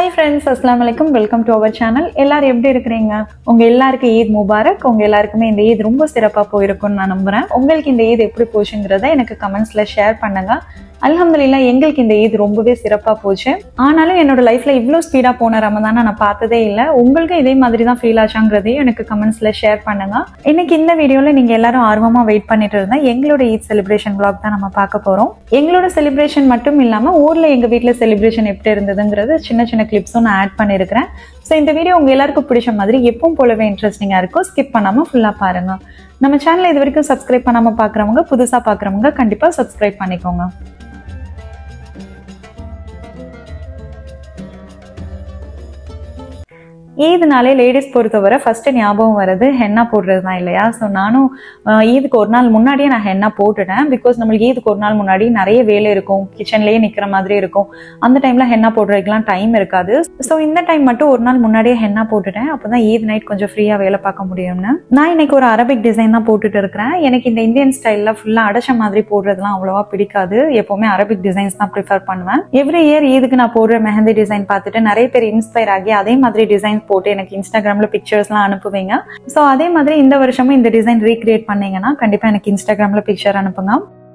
hi friends அஸ்லாம் வலைக்கம் welcome to our channel எல்லாரும் எப்படி இருக்கிறீங்க உங்க எல்லாருக்கும் ஈத் முபாரக் உங்க எல்லாருக்குமே இந்த ஈத் ரொம்ப சிறப்பா போயிருக்கும்னு நான் நம்புறேன் உங்களுக்கு இந்த ஈத் எப்படி போச்சுங்கிறத எனக்கு கமெண்ட்ஸ்ல ஷேர் பண்ணுங்க அல்ஹம்துலில்லா எங்களுக்கு இந்த ஈத் ரொம்பவே சிறப்பா போச்சு ஆனாலும் என்னோட லைஃப்ல இவ்வளோ ஸ்பீடா போன ரமதான நான் பார்த்ததே இல்லை உங்களுக்கு இதே மாதிரி தான் ஃபீல் ஆச்சாங்கிறதையும் எனக்கு கமெண்ட்ஸ்ல ஷேர் பண்ணுங்க இன்னைக்கு இந்த வீடியோல நீங்க எல்லாரும் ஆர்வமா வெயிட் பண்ணிட்டு இருந்தா எங்களோட ஈத் செலிப்ரேஷன் vlog தான் நம்ம பார்க்க போறோம் எங்களோட செலிப்ரேஷன் மட்டும் இல்லாம ஊர்ல எங்க வீட்ல செலிப்ரேஷன் எப்படி இருந்ததுங்கிறது சின்ன சின்ன கிளிப்ஸும் நான் ஆட் பண்ணியிருக்கிறேன் ஸோ இந்த வீடியோ உங்க எல்லாருக்கும் பிடிச்ச மாதிரி எப்பவும் போலவே இன்ட்ரெஸ்டிங்கா இருக்கும் ஸ்கிப் பண்ணாம ஃபுல்லா பாருங்க நம்ம சேனலை இது வரைக்கும் சப்ஸ்கிரைப் பண்ணாம பாக்குறவங்க புதுசா பாக்குறவங்க கண்டிப்பா சப்ஸ்கிரைப் பண்ணிக்கோங்க ஈதுனாலே லேடிஸ் பொறுத்தவரை ஃபர்ஸ்ட் ஞாபகம் வர்றது ஹென்னா போடுறது தான் இல்லையா ஸோ நானும் அஹ், ஈதுக்கு ஒரு நாள் முன்னாடியே நான் ஹென்னா போட்டுட்டேன் பிகாஸ் நம்மளுக்கு ஈதுக்கு ஒரு நாள் முன்னாடி நிறைய வேலை இருக்கும் கிச்சன்லேயே நிற்கிற மாதிரி இருக்கும் அந்த டைம்ல ஹென்னா போடுறதுக்குலாம் டைம் இருக்காது ஸோ இந்த டைம் மட்டும் ஒரு நாள் முன்னாடியே ஹென்னா போட்டுட்டேன் அப்பதான் ஈத் நைட் கொஞ்சம் ஃப்ரீயாக வேலை பார்க்க முடியும்னு நான் இன்னைக்கு ஒரு அரபிக் டிசைன் தான் போட்டுட்டு இருக்கிறேன் எனக்கு இந்த இந்தியன் ஸ்டைலில் ஃபுல்லாக அடைச்ச மாதிரி போடுறதுலாம் அவ்வளோவா பிடிக்காது எப்பவுமே அரபிக் டிசைன்ஸ் தான் ப்ரிஃபர் பண்ணுவேன் எவ்ரி இயர் ஈதுக்கு நான் போடுற மெஹந்தி டிசைன் பார்த்துட்டு நிறைய பேர் இன்ஸ்பயர் ஆகி அதே மாதிரி டிசைன் போட்டு எனக்கு இன்ஸ்டாகிராமில் பிக்சர்ஸ்லாம் அனுப்புவீங்க ஸோ அதே மாதிரி இந்த வருஷமும் இந்த டிசைன் ரீக்ரியேட் பண்ணீங்கன்னா கண்டிப்பாக எனக்கு இன்ஸ்டாகிராமில் பிக்சர் அனுப்புங்க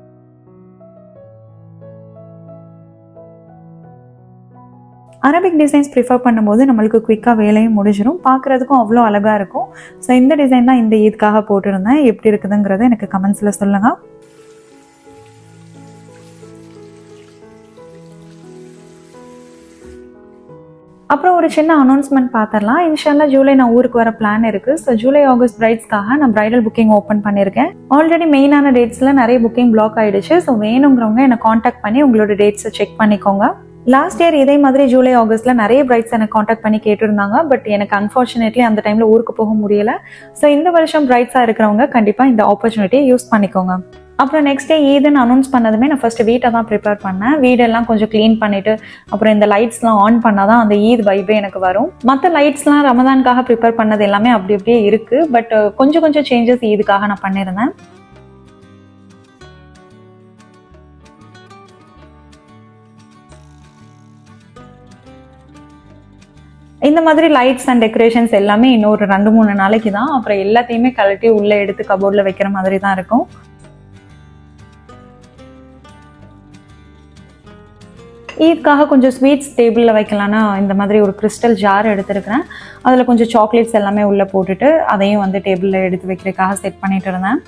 அரபிக் டிசைன்ஸ் ப்ரிஃபர் பண்ணும்போது நம்மளுக்கு குயிக்காக வேலையும் முடிஞ்சிடும் பார்க்குறதுக்கும் அவ்வளோ அழகாக இருக்கும் ஸோ இந்த டிசைன் தான் இந்த ஈத்காக போட்டிருந்தேன் எப்படி இருக்குதுங்கிறத எனக்கு கமெண்ட்ஸில் சொல்லுங்கள் அப்புறம் ஒரு சின்ன அனௌன்ஸ்மெண்ட் பார்த்துடலாம் இன்ஷால்லா ஜூலை நான் ஊருக்கு வர பிளான் இருக்கு ஸோ ஜூலை ஆகஸ்ட் பிரைட்ஸ்க்காக நான் பிரைடல் புக்கிங் ஓப்பன் பண்ணியிருக்கேன் ஆல்ரெடி மெயினான டேட்ஸ்ல நிறைய புக்கிங் பிளாக் ஆயிடுச்சு ஸோ வேணுங்கிறவங்க என்னை காண்டாக்ட் பண்ணி உங்களோட டேட்ஸை செக் பண்ணிக்கோங்க லாஸ்ட் இயர் இதே மாதிரி ஜூலை ஆகஸ்ட்ல நிறைய பிரைட்ஸ் எனக்கு காண்டாக்ட் பண்ணி கேட்டிருந்தாங்க பட் எனக்கு அன்ஃபார்ச்சுனேட்லி அந்த டைம்ல ஊருக்கு போக முடியல ஸோ இந்த வருஷம் பிரைட்ஸா இருக்கிறவங்க கண்டிப்பா இந்த ஆப்பர்ச்சுனிட்டியை யூஸ் பண்ணிக்கோங்க அப்புறம் நெக்ஸ்ட் டே ஈதுன்னு அனௌன்ஸ் பண்ணதுமே நான் ஃபர்ஸ்ட் வீட்டை தான் ப்ரிப்பேர் பண்ணேன் வீடெல்லாம் கொஞ்சம் க்ளீன் பண்ணிட்டு அப்புறம் இந்த லைட்ஸ்லாம் ஆன் பண்ணாதான் அந்த ஈத் வைபே எனக்கு வரும் மற்ற லைட்ஸ்லாம் ரமதானுக்காக ப்ரிப்பேர் பண்ணது எல்லாமே அப்படி அப்படியே இருக்கு பட் கொஞ்சம் கொஞ்சம் சேஞ்சஸ் ஈதுக்காக நான் பண்ணியிருந்தேன் இந்த மாதிரி லைட்ஸ் அண்ட் டெக்கரேஷன்ஸ் எல்லாமே இன்னொரு ரெண்டு மூணு நாளைக்கு தான் அப்புறம் எல்லாத்தையுமே கழட்டி உள்ள எடுத்து கபோர்டில் வைக்கிற மாதிரி தான் இருக்கும் ஈத்காக கொஞ்சம் ஸ்வீட்ஸ் டேபிளில் வைக்கலான்னா இந்த மாதிரி ஒரு கிறிஸ்டல் ஜார் எடுத்திருக்கிறேன் அதில் கொஞ்சம் சாக்லேட்ஸ் எல்லாமே உள்ளே போட்டுட்டு அதையும் வந்து டேபிளில் எடுத்து வைக்கிறதுக்காக செட் பண்ணிட்டு இருந்தேன்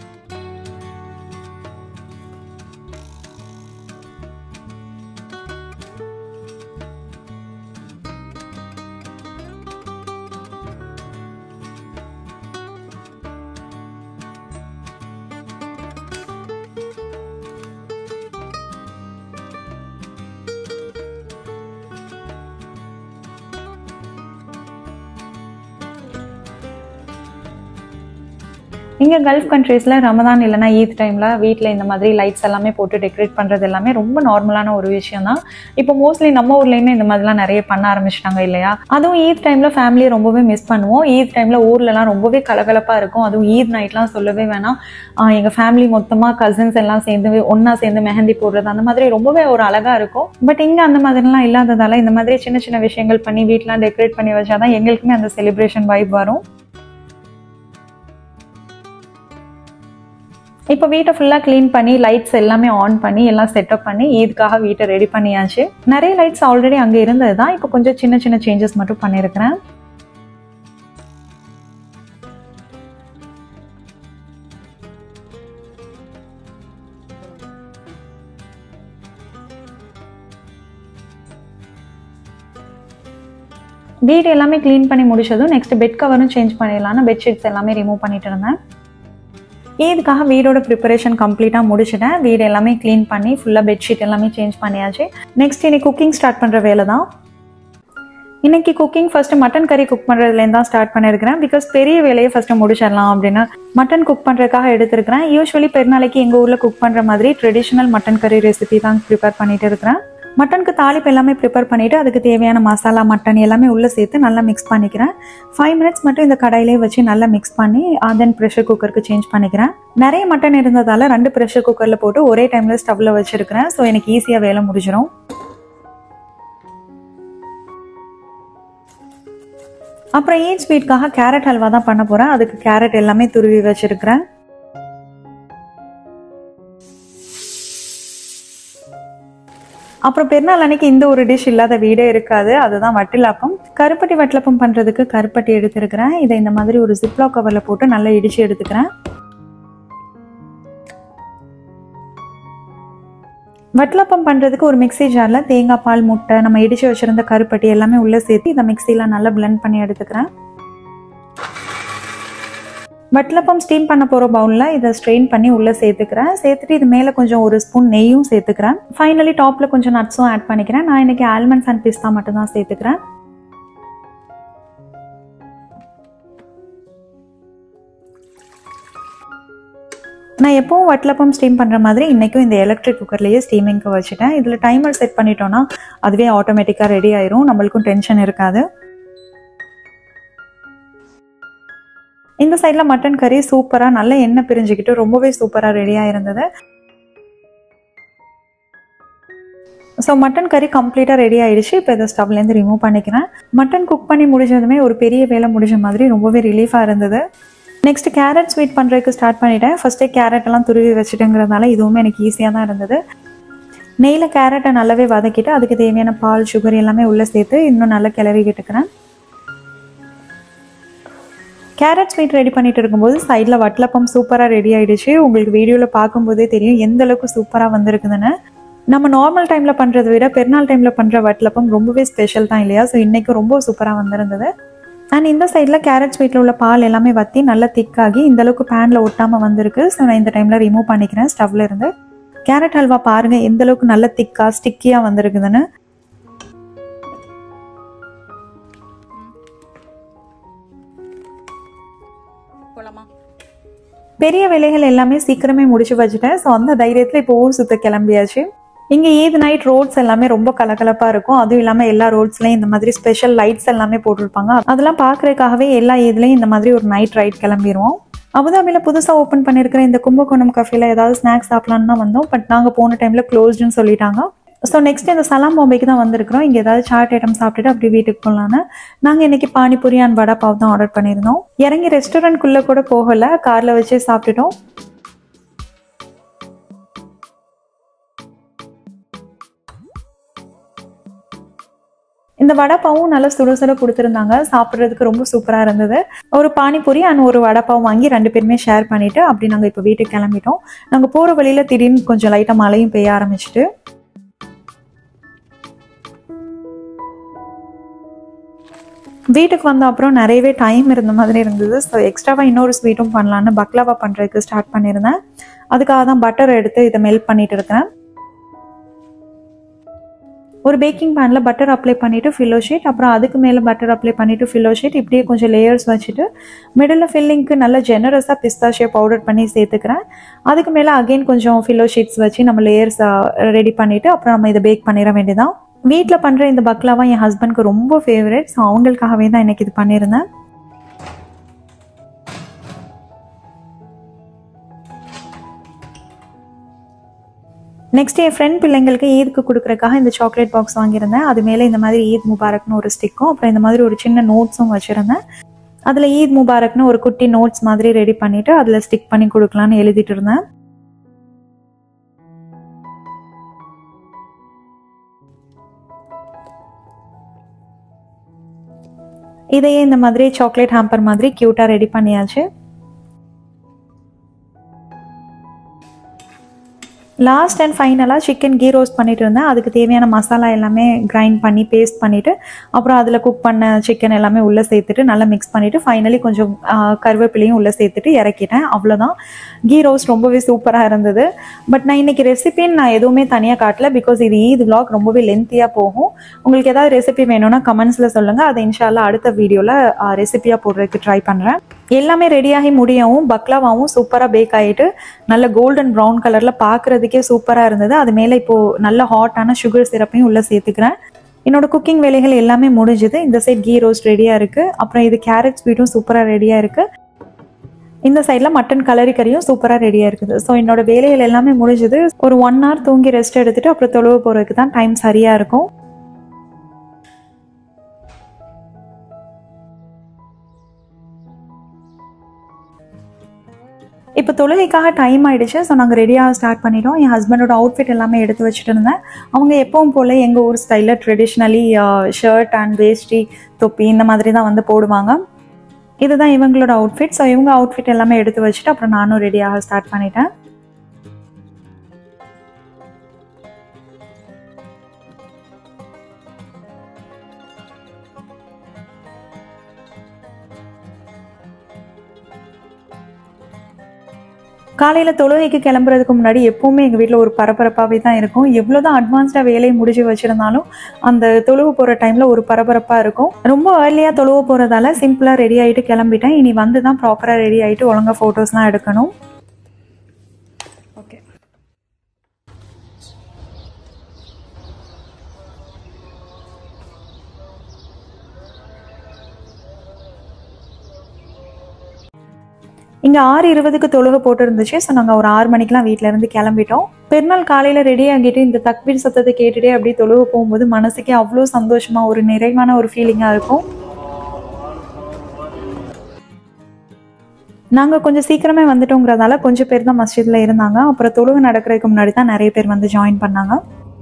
இங்கே கல்ஃப் கண்ட்ரீஸில் ரமதான் இல்லைனா ஈத் டைமில் வீட்டில் இந்த மாதிரி லைட்ஸ் எல்லாமே போட்டு டெக்கரேட் பண்ணுறது எல்லாமே ரொம்ப நார்மலான ஒரு விஷயம் தான் இப்போ மோஸ்ட்லி நம்ம ஊர்லேயுமே இந்த மாதிரிலாம் நிறைய பண்ண ஆரம்பிச்சிட்டாங்க இல்லையா அதுவும் ஈத் டைமில் ஃபேமிலியை ரொம்பவே மிஸ் பண்ணுவோம் ஈத் டைமில் ஊர்லலாம் ரொம்பவே கலகலப்பாக இருக்கும் அதுவும் ஈத் நைட்லாம் சொல்லவே வேணாம் எங்கள் ஃபேமிலி மொத்தமாக கசின்ஸ் எல்லாம் சேர்ந்து ஒன்றா சேர்ந்து மெஹந்தி போடுறது அந்த மாதிரி ரொம்பவே ஒரு அழகாக இருக்கும் பட் இங்கே அந்த மாதிரிலாம் இல்லாததால இந்த மாதிரி சின்ன சின்ன விஷயங்கள் பண்ணி வீட்டெலாம் டெக்கரேட் பண்ணி வச்சாதான் எங்களுக்குமே அந்த செலிப்ரேஷன் வைப் வரும் இப்போ வீட்டை ஃபுல்லாக க்ளீன் பண்ணி லைட்ஸ் எல்லாமே ஆன் பண்ணி எல்லாம் செட்டப் பண்ணி ஈதுக்காக வீட்டை ரெடி பண்ணியாச்சு நிறைய லைட்ஸ் ஆல்ரெடி அங்கே இருந்தது தான் இப்போ கொஞ்சம் சின்ன சின்ன சேஞ்சஸ் மட்டும் பண்ணியிருக்கிறேன் வீடு எல்லாமே க்ளீன் பண்ணி முடிச்சதும் நெக்ஸ்ட் பெட் கவரும் சேஞ்ச் பண்ணிடலாம்னு பெட்ஷீட்ஸ் எல்லாமே ரிமூவ் பண்ணிட்டு இருந்தேன் இதுக்காக வீடோட ப்ரிப்பரேஷன் கம்ப்ளீட்டாக முடிச்சிட்டேன் வீடு எல்லாமே க்ளீன் பண்ணி ஃபுல்லாக பெட்ஷீட் எல்லாமே சேஞ்ச் பண்ணியாச்சு நெக்ஸ்ட் இன்னைக்கு குக்கிங் ஸ்டார்ட் பண்ணுற வேலை தான் இன்னைக்கு குக்கிங் ஃபர்ஸ்ட் மட்டன் கறி குக் பண்ணுறதுலேருந்து தான் ஸ்டார்ட் பண்ணியிருக்கிறேன் பிகாஸ் பெரிய வேலையை ஃபர்ஸ்ட் முடிச்சிடலாம் அப்படின்னு மட்டன் குக் பண்ணுறதுக்காக எடுத்திருக்கிறேன் யூஸ்வலி பெருநாளைக்கு எங்கள் ஊரில் குக் பண்ணுற மாதிரி ட்ரெடிஷ்னல் மட்டன் கறி ரெசிபி தான் ப்ரிப்பேர் பண்ணிட்டு இருக்கிறேன் மட்டனுக்கு தாளிப்பு எல்லாமே ப்ரிப்பேர் பண்ணிவிட்டு அதுக்கு தேவையான மசாலா மட்டன் எல்லாமே உள்ளே சேர்த்து நல்லா மிக்ஸ் பண்ணிக்கிறேன் ஃபைவ் மினிட்ஸ் மட்டும் இந்த கடாயிலே வச்சு நல்லா மிக்ஸ் பண்ணி தென் ப்ரெஷர் குக்கருக்கு சேஞ்ச் பண்ணிக்கிறேன் நிறைய மட்டன் இருந்ததால் ரெண்டு ப்ரெஷர் குக்கரில் போட்டு ஒரே டைமில் ஸ்டவ்வில் வச்சுருக்கிறேன் ஸோ எனக்கு ஈஸியாக வேலை முடிஞ்சிடும் அப்புறம் ஈட் ஸ்வீட்காக கேரட் ஹல்வா தான் பண்ண போகிறேன் அதுக்கு கேரட் எல்லாமே துருவி வச்சிருக்கிறேன் அப்புறம் பெருநாள் அன்னைக்கு இந்த ஒரு டிஷ் இல்லாத வீடே இருக்காது அதுதான் வட்டிலாப்பம் கருப்பட்டி வட்டிலப்பம் பண்ணுறதுக்கு கருப்பட்டி எடுத்துருக்கிறேன் இதை இந்த மாதிரி ஒரு ஜிப்லா கவரில் போட்டு நல்லா இடித்து எடுத்துக்கிறேன் வட்டலப்பம் பண்ணுறதுக்கு ஒரு மிக்சி ஜாரில் தேங்காய் பால் முட்டை நம்ம இடித்து வச்சுருந்த கருப்பட்டி எல்லாமே உள்ளே சேர்த்து இதை மிக்சியில் நல்லா பிளெண்ட் பண்ணி எடுத்துக்கிறேன் வட்டலப்பம் ஸ்டீம் பண்ண போகிற பவுலில் இதை ஸ்ட்ரெயின் பண்ணி உள்ளே சேர்த்துக்கிறேன் சேர்த்துட்டு இது மேலே கொஞ்சம் ஒரு ஸ்பூன் நெய்யும் சேர்த்துக்கிறேன் ஃபைனலி டாப்பில் கொஞ்சம் நட்ஸும் ஆட் பண்ணிக்கிறேன் நான் இன்னைக்கு ஆல்மண்ட்ஸ் அண்ட் பிஸ்தா மட்டும் தான் சேர்த்துக்கிறேன் நான் எப்பவும் வட்டலப்பம் ஸ்டீம் பண்ணுற மாதிரி இன்றைக்கும் இந்த எலக்ட்ரிக் குக்கர்லேயே ஸ்டீமிங்க்கு வச்சுட்டேன் இதில் டைமர் செட் பண்ணிட்டோன்னா அதுவே ஆட்டோமேட்டிக்காக ரெடி ஆயிரும் நம்மளுக்கும் டென்ஷன் இருக்காது இந்த சைடில் மட்டன் கறி சூப்பராக நல்ல எண்ணெய் பிரிஞ்சுக்கிட்டு ரொம்பவே சூப்பராக ரெடியாக இருந்தது ஸோ மட்டன் கறி கம்ப்ளீட்டாக ரெடி ஆயிடுச்சு இப்போ இதை ஸ்டவ்லேருந்து ரிமூவ் பண்ணிக்கிறேன் மட்டன் குக் பண்ணி முடிஞ்சதுமே ஒரு பெரிய வேலை முடிஞ்ச மாதிரி ரொம்பவே ரிலீஃபாக இருந்தது நெக்ஸ்ட் கேரட் ஸ்வீட் பண்ணுறதுக்கு ஸ்டார்ட் பண்ணிட்டேன் ஃபஸ்ட்டே கேரட் எல்லாம் துருவி வச்சுட்டுங்கிறதுனால இதுவுமே எனக்கு ஈஸியாக தான் இருந்தது நெய்யில் கேரட்டை நல்லாவே வதக்கிட்டு அதுக்கு தேவையான பால் சுகர் எல்லாமே உள்ளே சேர்த்து இன்னும் நல்லா கிளறிக்கிட்டுக்கிறேன் கேரட் ஸ்வீட் ரெடி பண்ணிட்டு இருக்கும்போது சைடில் வட்டலப்பம் சூப்பராக ரெடி ஆயிடுச்சு உங்களுக்கு வீடியோவில் பார்க்கும்போதே தெரியும் எந்த அளவுக்கு சூப்பராக வந்திருக்குதுன்னு நம்ம நார்மல் டைமில் பண்ணுறதை விட பெருநாள் டைமில் பண்ணுற வட்டலப்பம் ரொம்பவே ஸ்பெஷல் தான் இல்லையா ஸோ இன்றைக்கும் ரொம்ப சூப்பராக வந்திருந்தது அண்ட் இந்த சைடில் கேரட் ஸ்வீட்டில் உள்ள பால் எல்லாமே வற்றி நல்லா திக்காகி இந்த அளவுக்கு பேனில் ஒட்டாமல் வந்திருக்கு ஸோ நான் இந்த டைமில் ரிமூவ் பண்ணிக்கிறேன் ஸ்டவ்ல இருந்து கேரட் ஹல்வா பாருங்கள் எந்த அளவுக்கு நல்ல திக்கா ஸ்டிக்கியாக வந்திருக்குதுன்னு போலாமா பெரிய வேலைகள் எல்லாமே சீக்கிரமே முடிச்சு வச்சுட்டேன் ஸோ அந்த தைரியத்தில் இப்போ ஊர் சுத்த கிளம்பியாச்சு இங்கே ஈத் நைட் ரோட்ஸ் எல்லாமே ரொம்ப கலகலப்பாக இருக்கும் அதுவும் இல்லாமல் எல்லா ரோட்ஸ்லையும் இந்த மாதிரி ஸ்பெஷல் லைட்ஸ் எல்லாமே போட்டிருப்பாங்க அதெல்லாம் பார்க்கறதுக்காகவே எல்லா இதுலேயும் இந்த மாதிரி ஒரு நைட் ரைட் கிளம்பிடுவோம் அபுதாபியில் புதுசாக ஓப்பன் பண்ணியிருக்கிற இந்த கும்பகோணம் கஃபேல ஏதாவது ஸ்நாக்ஸ் சாப்பிட்லான்னு தான் வந்தோம் பட் நாங்கள் போன டைமில் க்ளோஸ்டுன்னு சொல்லிட்டாங்க ஸோ நெக்ஸ்ட் இந்த சலாம் பாம்பேக்கு தான் வந்திருக்கிறோம் இங்கே ஏதாவது சாட் ஐட்டம் சாப்பிட்டுட்டு அப்படி வீட்டுக்கு போகலான்னு நாங்கள் இன்னைக்கு பானிபூரி அண்ட் வடா பாவ் தான் ஆர்டர் பண்ணியிருந்தோம் இறங்கி ரெஸ்டாரண்ட்குள்ளே கூட போகலை காரில் வச்சே சாப்பிட்டுட்டோம் இந்த வடைப்பாவும் நல்லா சுட சுட கொடுத்துருந்தாங்க சாப்பிட்றதுக்கு ரொம்ப சூப்பராக இருந்தது ஒரு பானிபூரி அண்ட் ஒரு வடைப்பாவும் வாங்கி ரெண்டு பேருமே ஷேர் பண்ணிட்டு அப்படி நாங்கள் இப்போ வீட்டுக்கு கிளம்பிட்டோம் நாங்கள் போகிற வழியில் திடீர்னு கொஞ்சம் லைட்டாக மழையும் பெய்ய ஆரம்பிச்சிட்டு வீட்டுக்கு வந்த அப்புறம் நிறையவே டைம் இருந்த மாதிரி இருந்தது ஸோ எக்ஸ்ட்ராவாக இன்னொரு ஸ்வீட்டும் பண்ணலான்னு பக்லாவா பண்ணுறதுக்கு ஸ்டார்ட் பண்ணியிருந்தேன் அதுக்காக தான் பட்டர் எடுத்து இதை மெல்ட் பண்ணிட்டு இருக்கிறேன் ஒரு பேக்கிங் பேனில் பட்டர் அப்ளை பண்ணிவிட்டு ஃபில்லோ ஷீட் அப்புறம் அதுக்கு மேலே பட்டர் அப்ளை பண்ணிவிட்டு ஃபில்லோ ஷீட் இப்படியே கொஞ்சம் லேயர்ஸ் வச்சுட்டு மிடில் ஃபில்லிங்க்கு நல்ல ஜெனரஸாக பிஸ்தாஷியை பவுடர் பண்ணி சேர்த்துக்கிறேன் அதுக்கு மேலே அகெயின் கொஞ்சம் ஃபில்லோ ஷீட்ஸ் வச்சு நம்ம லேயர்ஸ் ரெடி பண்ணிவிட்டு அப்புறம் நம்ம இதை பேக் பண்ணிட வேண்டியதான் வீட்டில் பண்ணுற இந்த பக்லாவா என் ஹஸ்பண்ட்க்கு ரொம்ப ஃபேவரட் ஸோ அவங்களுக்காகவே தான் எனக்கு இது பண்ணியிருந்தேன் நெக்ஸ்ட் என் ஃப்ரெண்ட் பிள்ளைங்களுக்கு ஈதுக்கு கொடுக்குறக்காக இந்த சாக்லேட் பாக்ஸ் வாங்கியிருந்தேன் அது மேலே இந்த மாதிரி ஈத் முபாரக்னு ஒரு ஸ்டிக்கும் அப்புறம் இந்த மாதிரி ஒரு சின்ன நோட்ஸும் வச்சுருந்தேன் அதில் ஈத் முபாரக்னு ஒரு குட்டி நோட்ஸ் மாதிரி ரெடி பண்ணிவிட்டு அதில் ஸ்டிக் பண்ணி கொடுக்கலான்னு எழுதிட்டு இருந்தேன் இதையே இந்த மாதிரி சாக்லேட் ஹாம்பர் மாதிரி க்யூட்டாக ரெடி பண்ணியாச்சு லாஸ்ட் அண்ட் ஃபைனலாக சிக்கன் கீ ரோஸ்ட் பண்ணிட்டு இருந்தேன் அதுக்கு தேவையான மசாலா எல்லாமே கிரைண்ட் பண்ணி பேஸ்ட் பண்ணிவிட்டு அப்புறம் அதில் குக் பண்ண சிக்கன் எல்லாமே உள்ளே சேர்த்துட்டு நல்லா மிக்ஸ் பண்ணிவிட்டு ஃபைனலி கொஞ்சம் கருவேப்பிலையும் உள்ளே சேர்த்துட்டு இறக்கிட்டேன் அவ்வளோதான் கீ ரோஸ்ட் ரொம்பவே சூப்பராக இருந்தது பட் நான் இன்றைக்கி ரெசிபின்னு நான் எதுவுமே தனியாக காட்டல பிகாஸ் இது ஈத் vlog ரொம்பவே லென்த்தியாக போகும் உங்களுக்கு ஏதாவது ரெசிபி வேணும்னா கமெண்ட்ஸில் சொல்லுங்கள் அதை இன்ஷால்லா அடுத்த வீடியோவில் ரெசிபியாக போடுறதுக்கு ட்ரை பண்ணுறேன் எல்லாமே ரெடியாகி முடியவும் பக்லாவாவும் சூப்பராக பேக் ஆகிட்டு நல்ல கோல்டன் ப்ரௌன் கலரில் பார்க்குறதுக்கே சூப்பராக இருந்தது அது மேலே இப்போது நல்ல ஹாட்டான சுகர் சிரப்பையும் உள்ளே சேர்த்துக்கிறேன் என்னோட குக்கிங் வேலைகள் எல்லாமே முடிஞ்சுது இந்த சைட் கீ ரோஸ்ட் ரெடியாக இருக்குது அப்புறம் இது கேரட் ஸ்வீட்டும் சூப்பராக ரெடியாக இருக்குது இந்த சைடில் மட்டன் கலரி கறியும் சூப்பராக ரெடியாக இருக்குது ஸோ என்னோட வேலைகள் எல்லாமே முடிஞ்சுது ஒரு ஒன் ஹவர் தூங்கி ரெஸ்ட் எடுத்துட்டு அப்புறம் தொழுவு போகிறதுக்கு தான் டைம் சரியாக இருக்கும் இப்போ தொழுகைக்காக டைம் ஆயிடுச்சு ஸோ நாங்கள் ரெடியாக ஸ்டார்ட் பண்ணிட்டோம் என் ஹஸ்பண்டோட அவுட்ஃபிட் எல்லாமே எடுத்து வச்சுட்டு இருந்தேன் அவங்க எப்பவும் போல் எங்கள் ஊர் ஸ்டைலில் ட்ரெடிஷ்னலி ஷர்ட் அண்ட் வேஷ்டி தொப்பி இந்த மாதிரி தான் வந்து போடுவாங்க இதுதான் இவங்களோட அவுட்ஃபிட் ஸோ இவங்க அவுட்ஃபிட் எல்லாமே எடுத்து வச்சுட்டு அப்புறம் நானும் ரெடியாக ஸ்டார்ட் பண்ணிட்டேன் காலையில் தொழுகைக்கு கிளம்புறதுக்கு முன்னாடி எப்போவுமே எங்கள் வீட்டில் ஒரு பரபரப்பாகவே தான் இருக்கும் எவ்வளோ தான் அட்வான்ஸ்டாக வேலையை முடிச்சு வச்சுருந்தாலும் அந்த தொழுவு போகிற டைமில் ஒரு பரபரப்பாக இருக்கும் ரொம்ப ஏர்லியாக தொழுவு போகிறதால சிம்பிளாக ரெடி ஆகிட்டு கிளம்பிட்டேன் இனி வந்து தான் ப்ராப்பராக ரெடி ஆகிட்டு ஒழுங்காக ஃபோட்டோஸ்லாம் எடுக்கணும் ஓகே இங்கே ஆறு இருபதுக்கு தொழுகை போட்டு இருந்துச்சு ஸோ நாங்கள் ஒரு ஆறு மணிக்கெலாம் வீட்டில இருந்து கிளம்பிட்டோம் பெருநாள் காலையில் ரெடி ஆகிட்டு இந்த தக்பீர் சத்தத்தை கேட்டுட்டே அப்படியே தொழுகை போகும்போது மனசுக்கே அவ்வளோ சந்தோஷமா ஒரு நிறைவான ஒரு ஃபீலிங்காக இருக்கும் நாங்கள் கொஞ்சம் சீக்கிரமே வந்துட்டோங்கிறதால கொஞ்சம் பேர் தான் மஸ்ஜிதில் இருந்தாங்க அப்புறம் தொழுகை நடக்கிறதுக்கு முன்னாடி தான் நிறைய பேர் வந்து ஜாயின் பண்ணாங்க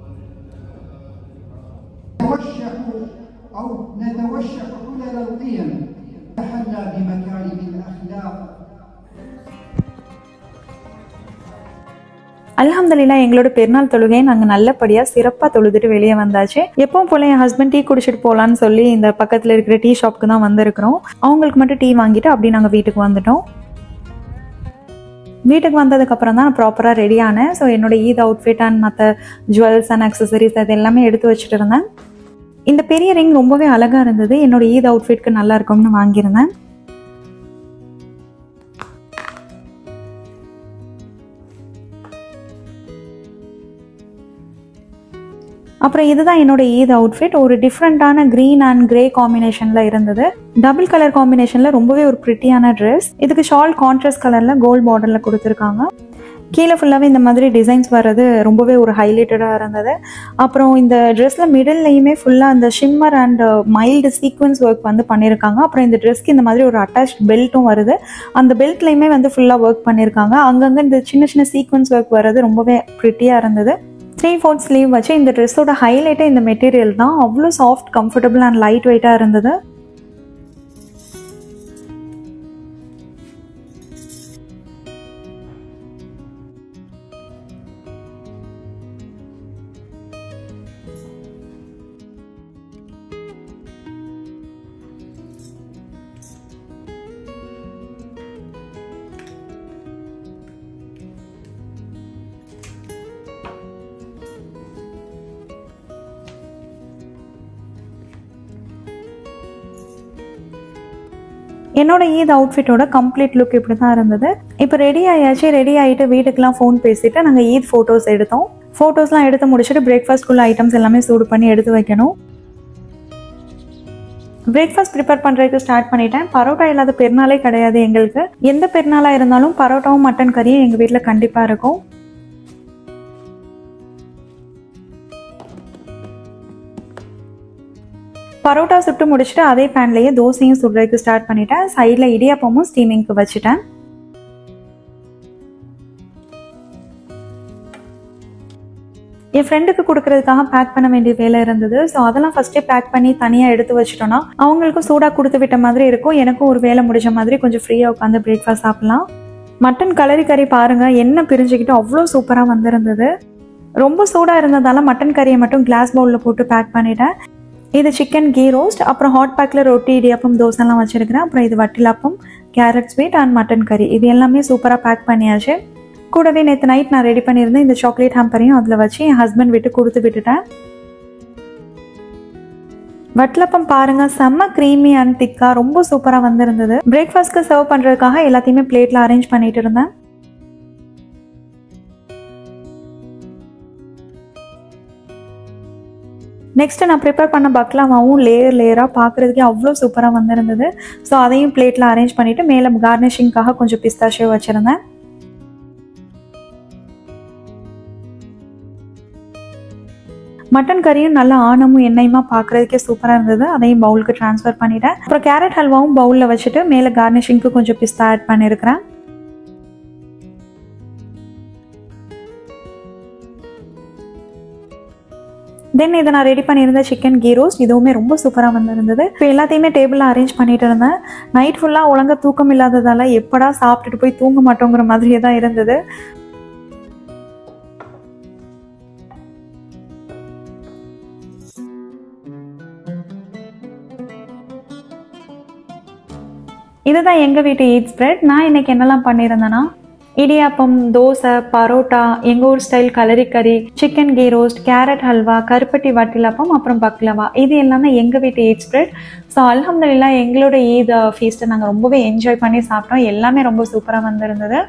نتوشح أو نتوشح حلل القيم تحلى بمكارم الأخلاق அல்ஹம்துலில்லா எங்களோட பெருநாள் தொழுகையை நாங்கள் நல்லபடியாக சிறப்பாக தொழுதுட்டு வெளியே வந்தாச்சு எப்பவும் போல என் ஹஸ்பண்ட் டீ குடிச்சிட்டு போகலான்னு சொல்லி இந்த பக்கத்தில் இருக்கிற டீ ஷாப்க்கு தான் வந்திருக்கிறோம் அவங்களுக்கு மட்டும் டீ வாங்கிட்டு அப்படியே நாங்கள் வீட்டுக்கு வந்துட்டோம் வீட்டுக்கு வந்ததுக்கப்புறம் தான் நான் ப்ராப்பராக ரெடி ஆனேன் ஸோ என்னோட ஈத் அவுட்ஃபிட் அண்ட் மற்ற ஜுவல்ஸ் அண்ட் அக்சசரிஸ் அது எல்லாமே எடுத்து வச்சுட்டு இருந்தேன் இந்த பெரிய ரிங் ரொம்பவே அழகாக இருந்தது என்னோட ஈத் அவுட்ஃபிட்க்கு நல்லா இருக்கும்னு வாங்கியிருந்தேன் அப்புறம் இதுதான் என்னோட ஈத் அவுட்ஃபிட் ஒரு டிஃப்ரெண்ட்டான க்ரீன் அண்ட் கிரே காம்பினேஷனில் இருந்தது டபுள் கலர் காம்பினேஷனில் ரொம்பவே ஒரு ப்ரிட்டியான ட்ரெஸ் இதுக்கு ஷால் கான்ட்ராஸ்ட் கலரில் கோல்ட் பார்டரில் கொடுத்துருக்காங்க கீழே ஃபுல்லாகவே இந்த மாதிரி டிசைன்ஸ் வர்றது ரொம்பவே ஒரு ஹைலைட்டடாக இருந்தது அப்புறம் இந்த ட்ரெஸ்ஸில் மிடில்லையுமே ஃபுல்லாக அந்த shimmer and mild sequins work வந்து பண்ணியிருக்காங்க அப்புறம் இந்த ட்ரெஸ்க்கு இந்த மாதிரி ஒரு அட்டாச் பெல்ட்டும் வருது அந்த பெல்ட்லையுமே வந்து ஃபுல்லாக ஒர்க் பண்ணியிருக்காங்க அங்கங்கே இந்த சின்ன சின்ன சீக்வன்ஸ் ஒர்க் வர்றது ரொம்பவே ப்ரிட்டியாக இருந்தது த்ரீ ஃபோர்த் ஸ்லீவ் வச்சு இந்த ட்ரெஸ்ஸோட ஹைலைட்டே இந்த மெட்டீரியல் தான் அவ்வளோ சாஃப்ட் கம்ஃபர்டபுள் அண்ட் லைட் வெயிட்டாக இருந்தது என்னோட ஈத் அவுட்ஃபிட்டோட கம்ப்ளீட் லுக் இப்படி தான் இருந்தது இப்போ ரெடி ஆயாச்சு ரெடி ஆகிட்டு வீட்டுக்கெலாம் ஃபோன் பேசிட்டு நாங்கள் ஈத் ஃபோட்டோஸ் எடுத்தோம் ஃபோட்டோஸ்லாம் எடுத்து முடிச்சுட்டு பிரேக்ஃபாஸ்ட்குள்ள ஐட்டம்ஸ் எல்லாமே சூடு பண்ணி எடுத்து வைக்கணும் பிரேக்ஃபாஸ்ட் ப்ரிப்பேர் பண்ணுறதுக்கு ஸ்டார்ட் பண்ணிட்டேன் பரோட்டா இல்லாத பெருநாளே கிடையாது எங்களுக்கு எந்த பெருநாளாக இருந்தாலும் பரோட்டாவும் மட்டன் கறியும் எங்கள் வீட்டில் கண்டிப்பாக இருக்கும் பரோட்டா சுட்டு முடிச்சுட்டு அதே பேன்லேயே தோசையும் சுடுறதுக்கு ஸ்டார்ட் பண்ணிட்டேன் சைடில் இடியாப்பமும் ஸ்டீமிங்க்கு வச்சுட்டேன் என் ஃப்ரெண்டுக்கு கொடுக்கறதுக்காக பேக் பண்ண வேண்டிய வேலை இருந்தது ஸோ அதெல்லாம் ஃபஸ்ட்டே பேக் பண்ணி தனியாக எடுத்து வச்சிட்டோன்னா அவங்களுக்கும் சூடாக கொடுத்து விட்ட மாதிரி இருக்கும் எனக்கும் ஒரு வேலை முடிஞ்ச மாதிரி கொஞ்சம் ஃப்ரீயாக உட்காந்து பிரேக்ஃபாஸ்ட் சாப்பிட்லாம் மட்டன் கலரி கறி பாருங்கள் எண்ணெய் பிரிஞ்சுக்கிட்டு அவ்வளோ சூப்பராக வந்திருந்தது ரொம்ப சூடாக இருந்ததால மட்டன் கறியை மட்டும் கிளாஸ் பவுலில் போட்டு பேக் பண்ணிட்டேன் இது சிக்கன் கீ ரோஸ்ட் அப்புறம் ஹாட் பேக்கில் ரொட்டி இடியாப்பம் தோசைலாம் வச்சுருக்கிறேன் அப்புறம் இது vattalappam carrot sweet and mutton கறி இது எல்லாமே சூப்பராக பேக் பண்ணியாச்சு கூடவே நேற்று நைட் நான் ரெடி பண்ணியிருந்தேன் இந்த சாக்லேட் ஹேம்பரையும் அதில் வச்சு என் ஹஸ்பண்ட் விட்டு கொடுத்து விட்டுட்டேன் வட்டலப்பம் பாருங்க செம்ம க்ரீமி அண்ட் திக்காக ரொம்ப சூப்பராக வந்திருந்தது பிரேக்ஃபாஸ்ட்க்கு சர்வ் பண்ணுறதுக்காக எல்லாத்தையுமே பிளேட்டில் அரேஞ்ச் பண்ணிட்டு இருந்தேன் நெக்ஸ்ட் நான் ப்ரிப்பேர் பண்ண பக்லாமாவும் லேயர் லேயராக பார்க்குறதுக்கே அவ்வளோ சூப்பராக வந்திருந்தது ஸோ அதையும் பிளேட்டில் அரேஞ்ச் பண்ணிவிட்டு மேலே கார்னிஷிங்காக கொஞ்சம் பிஸ்தாஷியோ வச்சுருந்தேன் மட்டன் கறியும் நல்லா ஆணமும் எண்ணெயுமா பார்க்குறதுக்கே சூப்பராக இருந்தது அதையும் பவுலுக்கு ட்ரான்ஸ்ஃபர் பண்ணிட்டேன் அப்புறம் கேரட் ஹல்வாவும் பவுலில் வச்சுட்டு மேலே கார்னிஷிங்க்கு கொஞ்சம் பிஸ்தா ஆட் பண்ணியிருக்கிறேன் தென் இதை நான் ரெடி பண்ணியிருந்த சிக்கன் கீ ரோஸ்ட் இதுவுமே ரொம்ப சூப்பராக வந்திருந்தது இப்போ எல்லாத்தையுமே டேபிளில் அரேஞ்ச் பண்ணிட்டு இருந்தேன் நைட் ஃபுல்லாக ஒழுங்கா தூக்கம் இல்லாததால் எப்படா சாப்பிட்டுட்டு போய் தூங்க மாட்டோங்கிற மாதிரியே தான் இருந்தது இதுதான் எங்கள் வீட்டு ஈட் ஸ்ப்ரெட் நான் இன்னைக்கு என்னெல்லாம் பண்ணியிருந்தேன்னா இடியாப்பம் தோசை பரோட்டா எங்கள் ஊர் ஸ்டைல் கலரிக்கறி chicken ghee roast carrot halwa கருப்பட்டி வட்டிலப்பம் அப்புறம் பக்லவா இது எல்லாமே எங்கள் வீட்டு ஈட் ஸ்ப்ரெட் ஸோ அல்ஹம்துலில்லா எங்களோட ஈத் ஃபீஸ்ட்டை நாங்கள் ரொம்பவே என்ஜாய் பண்ணி சாப்பிட்டோம் எல்லாமே ரொம்ப சூப்பராக வந்திருந்தது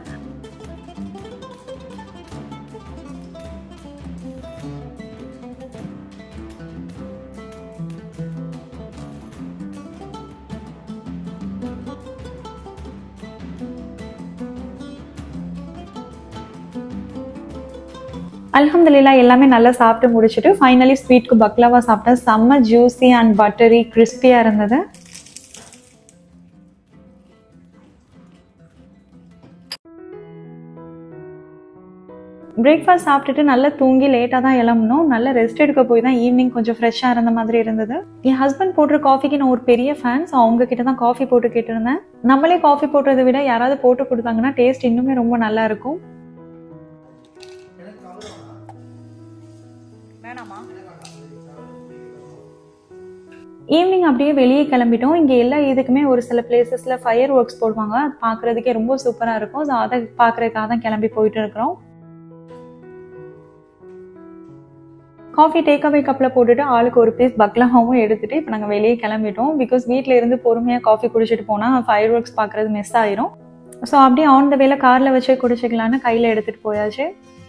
அல்ஹம்துலில்லா எல்லாமே நல்லா சாப்பிட்டு முடிச்சுட்டு ஃபைனலி ஸ்வீட்க்கு பக்லாவா சாப்பிட்டேன் செம்ம ஜூஸி அண்ட் பட்டரி கிறிஸ்பியாக இருந்தது பிரேக்ஃபாஸ்ட் சாப்பிட்டுட்டு நல்லா தூங்கி லேட்டாக தான் எழும்பணும் நல்லா ரெஸ்ட் எடுக்க போய் தான் ஈவினிங் கொஞ்சம் ஃப்ரெஷ்ஷாக இருந்த மாதிரி இருந்தது என் ஹஸ்பண்ட் போடுற காஃபிக்கு நான் ஒரு பெரிய ஃபேன் ஸோ அவங்க கிட்ட தான் காஃபி போட்டு கேட்டிருந்தேன் நம்மளே காஃபி போடுறதை விட யாராவது போட்டு கொடுத்தாங்கன்னா டேஸ்ட் இன்னுமே ரொம்ப நல்லா இருக்கும் ஈவினிங் அப்படியே வெளியே கிளம்பிட்டோம் இங்கே எல்லா இதுக்குமே ஒரு சில பிளேசஸில் ஃபயர் ஒர்க்ஸ் போடுவாங்க அது பார்க்குறதுக்கே ரொம்ப சூப்பராக இருக்கும் ஸோ அதை பார்க்குறதுக்காக தான் கிளம்பி போயிட்டு இருக்கிறோம் காஃபி டேக் அவே கப்பில் போட்டுட்டு ஆளுக்கு ஒரு பீஸ் பக்லாவும் எடுத்துட்டு இப்போ நாங்கள் வெளியே கிளம்பிட்டோம் பிகாஸ் வீட்டில் இருந்து பொறுமையாக காஃபி குடிச்சிட்டு போனால் ஃபயர் ஒர்க்ஸ் பார்க்குறது மிஸ் ஆயிரும் ஸோ அப்படியே ஆன் த வேல காரில் வச்சே குடிச்சிக்கலான்னு கையில் எடுத்துகிட்டு போயாச்சு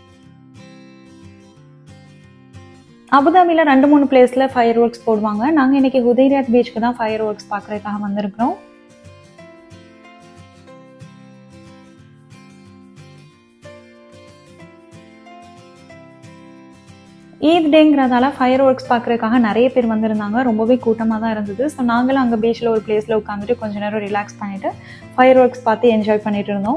அபுதாபியில் ரெண்டு மூணு பிளேஸில் ஃபயர் ஒர்க்ஸ் போடுவாங்க நாங்கள் இன்னைக்கு உதயராத் பீச்சுக்கு தான் ஃபயர் ஒர்க்ஸ் பார்க்குறதுக்காக வந்திருக்கிறோம் ஈத் டேங்கிறதால ஃபயர் ஒர்க்ஸ் பார்க்குறதுக்காக நிறைய பேர் வந்திருந்தாங்க ரொம்பவே கூட்டமாக தான் இருந்தது ஸோ நாங்களும் அங்கே பீச்சில் ஒரு பிளேஸில் உட்காந்துட்டு கொஞ்ச நேரம் ரிலாக்ஸ் பண்ணிவிட்டு ஃபயர் ஒர்க்ஸ் பார்த்து என்ஜாய் பண்ணிட்டு இருந்தோம்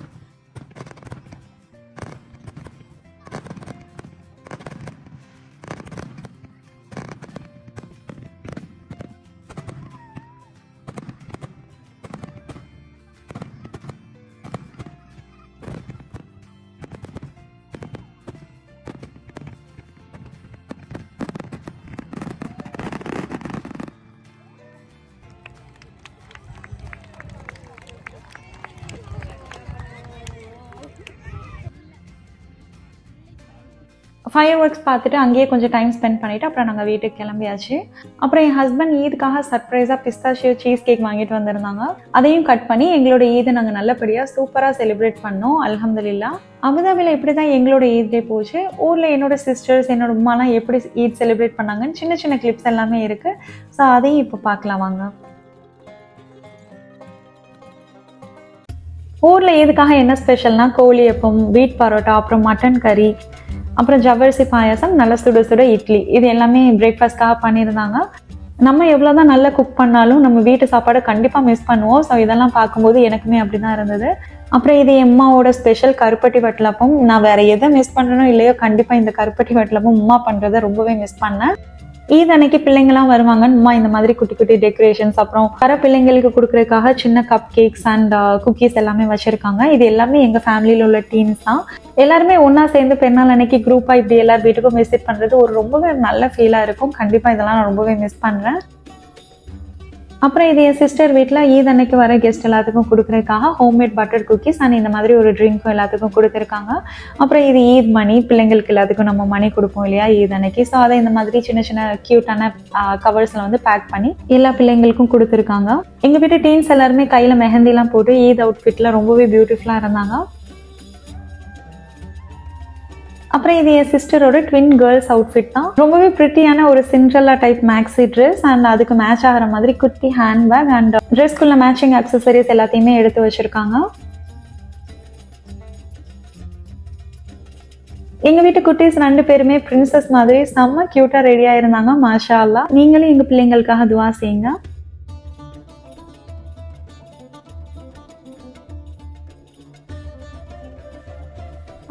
ஃபயர் ஒர்க்ஸ் பார்த்துட்டு அங்கேயே கொஞ்சம் டைம் ஸ்பெண்ட் பண்ணிவிட்டு அப்புறம் நாங்கள் வீட்டுக்கு கிளம்பியாச்சு அப்புறம் என் ஹஸ்பண்ட் ஈதுக்காக சர்ப்ரைஸாக பிஸ்தாஷியோ சீஸ் கேக் வாங்கிட்டு வந்திருந்தாங்க அதையும் கட் பண்ணி எங்களோட ஈதை நாங்கள் நல்லபடியாக சூப்பராக செலிப்ரேட் பண்ணோம் அல்ஹம்துலில்லா அபுதாபியில் இப்படி தான் எங்களோட ஈத் டே போச்சு ஊரில் என்னோட சிஸ்டர்ஸ் என்னோட உமாலாம் எப்படி ஈத் செலிப்ரேட் பண்ணாங்கன்னு சின்ன சின்ன கிளிப்ஸ் எல்லாமே இருக்குது ஸோ அதையும் இப்போ பார்க்கலாம் வாங்க ஊரில் எதுக்காக என்ன ஸ்பெஷல்னா கோழி எப்பம் வீட் பரோட்டா அப்புறம் மட்டன் கறி அப்புறம் ஜவ்வரிசி பாயாசம் நல்ல சுட சுட இட்லி இது எல்லாமே பிரேக்ஃபாஸ்ட்காக பண்ணியிருந்தாங்க நம்ம எவ்வளோ தான் நல்லா குக் பண்ணாலும் நம்ம வீட்டு சாப்பாடை கண்டிப்பாக மிஸ் பண்ணுவோம் ஸோ இதெல்லாம் பார்க்கும்போது எனக்குமே அப்படி தான் இருந்தது அப்புறம் இது எம்மாவோட ஸ்பெஷல் கருப்பட்டி வட்டலப்பம் நான் வேற எதை மிஸ் பண்ணுறனோ இல்லையோ கண்டிப்பாக இந்த கருப்பட்டி வட்டலப்பம் உமா பண்ணுறதை ரொம்பவே மிஸ் பண்ணேன் ஈத் அன்னைக்கு பிள்ளைங்கலாம் வருவாங்கன்னு உமா இந்த மாதிரி குட்டி குட்டி டெக்கரேஷன்ஸ் அப்புறம் வர பிள்ளைங்களுக்கு கொடுக்கறதுக்காக சின்ன கப் கேக்ஸ் அண்ட் குக்கீஸ் எல்லாமே வச்சிருக்காங்க இது எல்லாமே எங்க ஃபேமிலியில் உள்ள டீம்ஸ் தான் எல்லாருமே ஒண்ணா சேர்ந்து பெருநாள் அன்னைக்கு குரூப்பா இப்படி எல்லார் வீட்டுக்கும் விசிட் பண்றது ஒரு ரொம்பவே நல்ல ஃபீலா இருக்கும் கண்டிப்பா இதெல்லாம் நான் ரொம்பவே மிஸ் பண்றேன் அப்புறம் இது என் சிஸ்டர் வீட்டில் ஈத் அன்னைக்கு வர கெஸ்ட் எல்லாத்துக்கும் கொடுக்குறதுக்காக ஹோம்மேட் பட்டர் குக்கீஸ் அண்ட் இந்த மாதிரி ஒரு ட்ரிங்க்கும் எல்லாத்துக்கும் கொடுத்துருக்காங்க அப்புறம் இது ஈத் மணி பிள்ளைங்களுக்கு எல்லாத்துக்கும் நம்ம மணி கொடுப்போம் இல்லையா ஈத் அன்னைக்கு ஸோ அதை இந்த மாதிரி சின்ன சின்ன க்யூட்டான கவர்ஸில் வந்து பேக் பண்ணி எல்லா பிள்ளைங்களுக்கும் கொடுத்துருக்காங்க எங்கள் வீட்டு டீன்ஸ் எல்லாருமே கையில் மெஹந்திலாம் போட்டு ஈத் அவுட்ஃபிட்டில் ரொம்பவே பியூட்டிஃபுல்லாக இருந்தாங்க அப்புறம் இது என் சிஸ்டரோட ட்வின் கேர்ள்ஸ் அவுட்ஃபிட் தான் ரொம்பவே ப்ரிட்டியான ஒரு Cinderella type maxi dress and அதுக்கு மேட்ச் ஆகிற மாதிரி குட்டி ஹேண்ட் பேக் அண்ட் ட்ரெஸ்க்குள்ள மேட்சிங் அக்சசரிஸ் எல்லாத்தையுமே எடுத்து வச்சிருக்காங்க எங்க வீட்டு குட்டீஸ் ரெண்டு பேருமே பிரின்சஸ் மாதிரி செம்ம கியூட்டா ரெடியா இருந்தாங்க மாஷா அல்லா நீங்களும் எங்க பிள்ளைங்களுக்காக துவா செய்யுங்க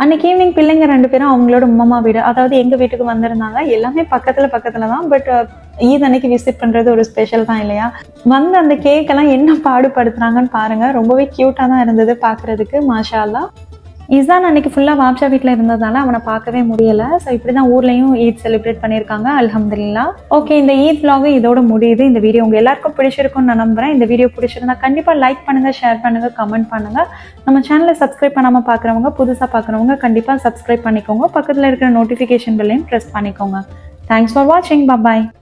அன்னைக்கு ஈவினிங் பிள்ளைங்க ரெண்டு பேரும் அவங்களோட உம்மா வீடு அதாவது எங்க வீட்டுக்கு வந்திருந்தாங்க எல்லாமே பக்கத்துல பக்கத்துல தான் பட் ஈத் அன்னைக்கு விசிட் பண்றது ஒரு ஸ்பெஷல் தான் இல்லையா வந்து அந்த கேக்கெல்லாம் என்ன பாடுபடுத்துறாங்கன்னு பாருங்க ரொம்பவே கியூட்டா தான் இருந்தது பாக்குறதுக்கு மாஷா அல்லா இசான் அன்னைக்கு ஃபுல்லாக வாப்ஷா வீட்டில் இருந்ததால அவனை பார்க்கவே முடியல ஸோ இப்படி தான் ஊர்லேயும் ஈத் செலிப்ரேட் பண்ணியிருக்காங்க அல்ஹம்துலில்லா ஓகே இந்த ஈத் vlog இதோட முடியுது இந்த வீடியோ உங்கள் எல்லாருக்கும் பிடிச்சிருக்கும்னு நான் நம்புறேன் இந்த வீடியோ பிடிச்சிருந்தா கண்டிப்பாக லைக் பண்ணுங்கள் ஷேர் பண்ணுங்கள் கமெண்ட் பண்ணுங்கள் நம்ம சேனலை சப்ஸ்கிரைப் பண்ணாமல் பார்க்குறவங்க புதுசாக பார்க்குறவங்க கண்டிப்பாக சப்ஸ்கிரைப் பண்ணிக்கோங்க பக்கத்தில் இருக்கிற நோட்டிஃபிகேஷன் பெல்லையும் ப்ரெஸ் பண்ணிக்கோங்க தேங்க்ஸ் ஃபார் வாட்சிங் பாய்